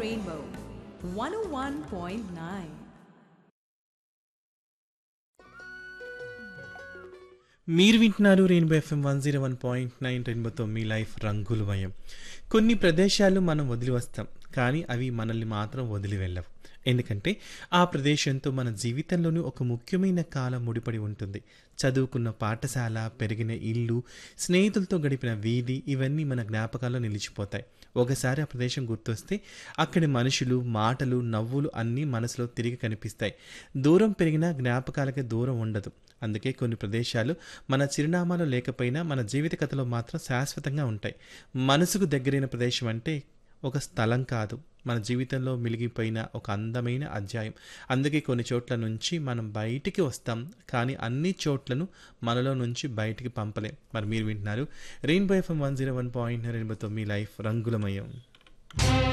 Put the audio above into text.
Rainbow 101.9. మీరు వింటున్నారు Rainbow FM one zero one point nine రెయిన్బోతో మీ లైఫ్ రంగులమయం కొన్ని ప్రదేశాలు మనం వదిలి వస్తాం కానీ అవి మనల్ని మాత్రం వదిలి వెళ్ళవు ఎందుకంటే ఆ ప్రదేశంతో మన జీవితంలోనూ ఒక ముఖ్యమైన కాలం ముడిపడి ఉంటుంది చదువుకున్న పాఠశాల పెరిగిన ఇల్లు స్నేహితులతో గడిపిన వీధి ఇవన్నీ మన జ్ఞాపకాల్లో నిలిచిపోతాయి ఒకసారి ఆ ప్రదేశం గుర్తొస్తే అక్కడి మనుషులు మాటలు నవ్వులు అన్నీ మనసులో తిరిగి కనిపిస్తాయి దూరం పెరిగినా జ్ఞాపకాలకి దూరం ఉండదు అందుకే కొన్ని ప్రదేశాలు మన చిరునామాలో లేకపోయినా మన జీవిత కథలో మాత్రం శాశ్వతంగా ఉంటాయి మనసుకు దగ్గరైన ప్రదేశం అంటే ఒక స్థలం కాదు మన జీవితంలో మిలిగిపోయిన ఒక అందమైన అధ్యాయం అందుకే కొన్ని చోట్ల నుంచి మనం బయటికి వస్తాం కానీ అన్ని చోట్లను మనలో నుంచి బయటికి పంపలేం మరి మీరు వింటున్నారు Rainbow FM one zero one point రెయిన్బోతో మీ లైఫ్ రంగులమయం